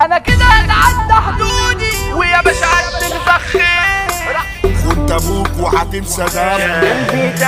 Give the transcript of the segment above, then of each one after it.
انا كده اتعدى حدودي ويا باشا هتنفخر خد ابوك وهتنسى ده قلبي ده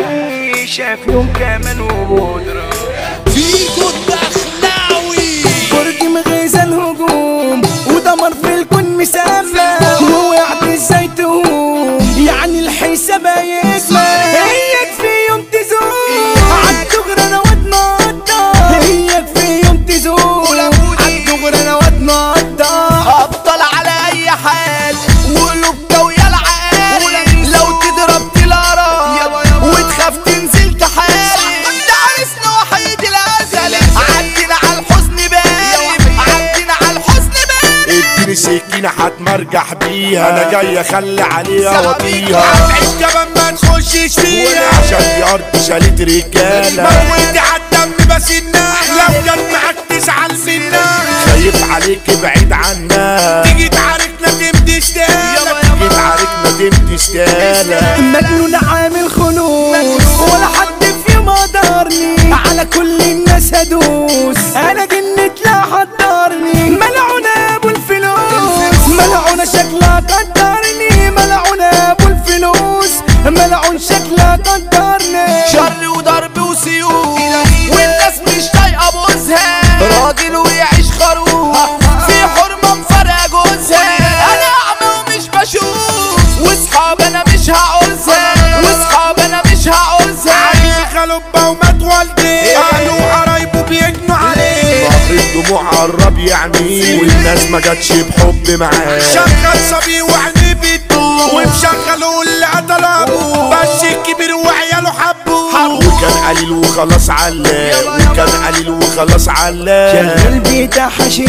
حشيشة في يوم كمان وبودرة فيكو الدخلاوي برج مغيزة الهجوم ودمر في الكون مسمى ووقعت ازاي تهوم يعني الحساب هيكمل هيك في يوم تزول عالدغري انا واد نقطة هيك في يوم تزول عالدغري انا واد نقطة افضل على اي حال وقلوبك ويا العال لو تضرب تلارا وتخاف تنزل تحارب ده عرسنا وحيد الازل عدينا على الحزن بارد عدينا على الحزن بارد اديني سكينة هتمرجح بيها انا جاي اخلي عليها واطيها هتعيش كمان ما تخشش فيها عشان دي ارض شالت رجالة موتي عالدم بس النار لو جت معاك تزعل منها خايف عليك بعيد عنها تيجي تعاركنا تمدي اشتغالك جيت عاركنا تمدي استقالة مجنون عامل خلوص ولا حد في قدرني على كل الناس هدوس انا جنة لا حضرني ملعونة ابو الفلوس ملعونة شكلها قدرني ملعونة ابو الفلوس ملعون شكلها قدرني شر وضرب وسيوف والناس مش طايقه بوزها راجل ويعيش خروف في حرمه مفرقه جوزها انا اعمى ومش بشوف واصحاب انا مش هعوزها واصحاب انا مش هعوزها غلبة ومات والدي قالوا قرايبه بيجنوا عليه بحر الدموع قرب يعني والناس ما جاتش بحب معاه شغل صبي وعينيه بتدوب ومشغله اللي قتل ابوه بس الكبير وعياله حبوه وكان قليل وخلاص علاه وكان قليل وخلاص علاه قلبي ده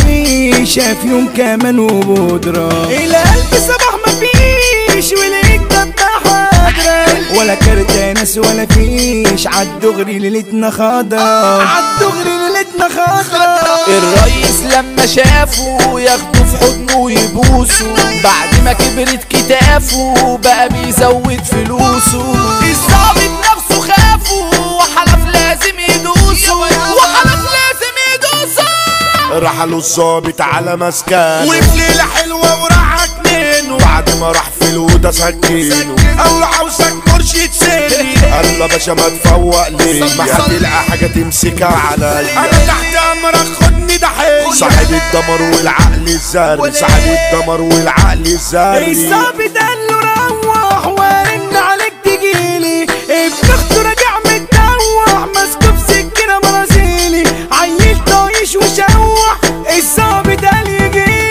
حشيشة في يوم كمان وبودرة القلب صباح مفيش ولقيت دبة حاضرة ولا كرتانس ولا فيش عالدغري ليلتنا خضرا عالدغري ليلتنا خضرا الرئيس لما شافه ياخده في حضنه ويبوسه بعد ما كبرت كتافه بقى بيزود فلوسه الظابط نفسه خافه وحلف لازم يدوسه وحلف لازم يدوسه رحلوا الظابط على مسكن وفي ليلة حلوة وراح اتنين بعد ما راح في الأوضة سكنه قال له عاوزك مرشد سري قال له باشا ما تفوق ليه ما هتلقى حاجة تمسكها عليا انا تحت امرك خدني ده حلو صاحب الدمر والعقل الزاري صاحب الدمر والعقل الزاري الظابط قال له روح وارن عليك تجيلي ابن اخته راجع متدوح مسكوب سكينة برازيلي عيل طايش وشوح الظابط قال يجيلي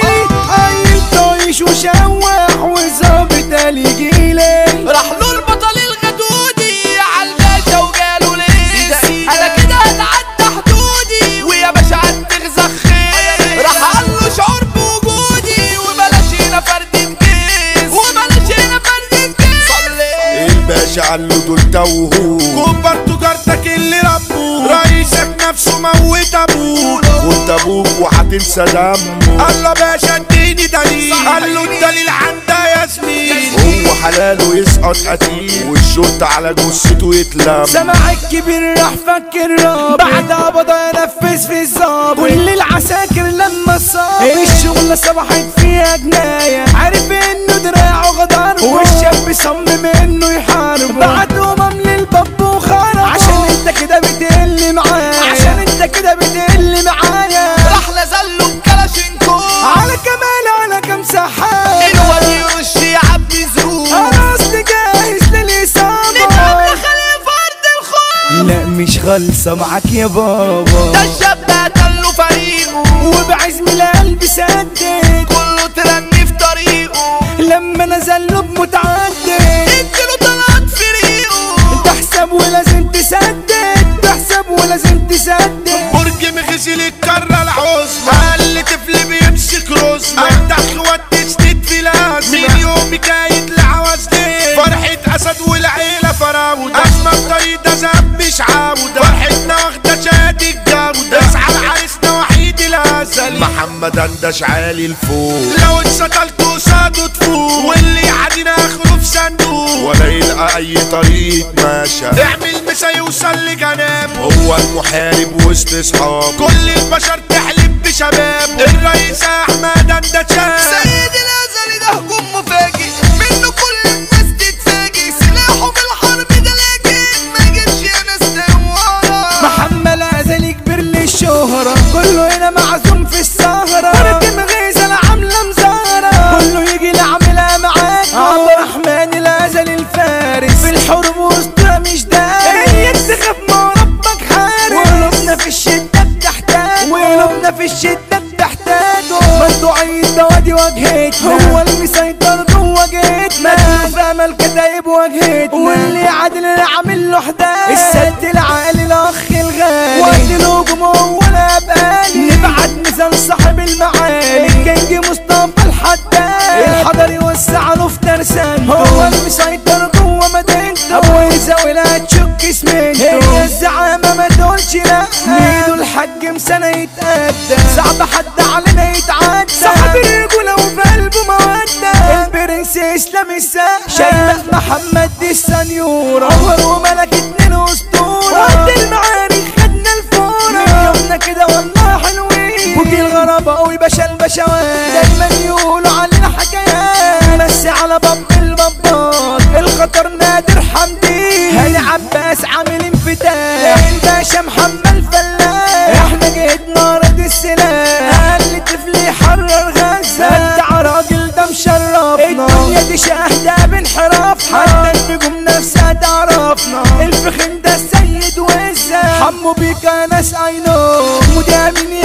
عيل طايش وشوح والظابط قال يجيلي راح له البطل الغدودي عالباشا وجاله ليه انا كده هتعدى حدودي ويا باشا هتغزى خير راح قال له شعور بوجودي وبلاش هنا فرد كيس وبلاش هنا فرد كيس صلي الباشا قال له دول توهوه كبر تجارتك اللي ربوه رئيسك نفسه موت ابوه وانت ابوك وهتنسى دمه قال له باشا اديني دليل قال له الدليل عندها يا زميل هو حلاله يسقط قتيل والشرطة على جثته يتلم سمع الكبير راح فك الراب بعد قبضة ينفذ في الظابط كل العساكر لما صاب الشغلة صبحت فيها جناية عارف انه دراعه غدار والشاب صمم انه يحارب بعد امم للباب وخرب عشان انت كده بتقل معايا عشان انت كده بتقل معايا راح نزل له بكلاشينكوف على كمال على كم سحاب الواد يرش يعبي زروق انا اصلي جاهز للاصابة نتقابل خلي فرد الخوف لا مش خالصة معاك يا بابا ده الشاب قتل له فريقه وبعزم القلب سدد كله ترني في طريقه لما نزل له بمتعدد اديله طلعت في ريقه تحسب ولازم تسدد تحسب ولازم تسدد برج مغسل الكرة العظمى قال طفل بيمسك رزمة افتح اخوات تسند في لازمة من يوم كايد لعوز ليه فرحة اسد والعيلة فراودة اسمى طريقة زاب مش عاودة فرحتنا واخدة شهادة جودة اسعى لعريسنا وحيد الازلي محمد اندش عالي الفوق لو اتسطلت قصاده تفوق واللي يعدينا اخره في صندوق ولا يلقى اي طريق ماشى اعمل مسا يوصل لجنابه هو المحارب وسط اصحابه كل البشر تحلم بشبابه الرئيس انا معزوم في السهرة بركم غيزة العاملة مزارة كله يجي نعملها معاك عبد الرحمن الازل الفارس في الحروب وسطها مش دارس اياك تخاف ما ربك حارس وقلوبنا في الشدة بتحتاج وقلوبنا في الشدة بتحتاجه مصدوعين ده وادي واجهتنا هو المسيطر جوه جيتنا مكتوب في امل كتايب واجهتنا واللي عادل اللي عامل له حداد السد العالي الاخ الغالي وقت الهجوم هو الابقالي نبعت ميزان صاحب المعالي الكينج مصطفى الحداد الحضر يوسع له في ترسانته هو المسيطر جوه مدينته ابو يزاوي لا تشك اسمنته هي الزعامه ما تقولش لا ميدو الحاج مسنه يتقدم صعب حد علينا يتعدى صاحب الرجوله وفي قلبه موده البرنس اسلام السقا شيماء محمد دي السنيوره عمر وملك اتنين اسطوره وقت المعارك خدنا الفوره يومنا كده والله حلوين بوكي الغرابه قوي باشا البشوات دايما يقولوا علينا حكايات بس على باب البابات الخطر نادر حمدي هاني عباس عامل انفتاح الباشا محمد فلاح احنا جيتنا رد السلاح اقل طفل يحرر غزه انت راجل ده مشرفنا الدنيا دي شاهده بانحراف حتى النجوم نفسها تعرفنا الفخم ده السيد وزة حمو بيكا ناس عينو مدامين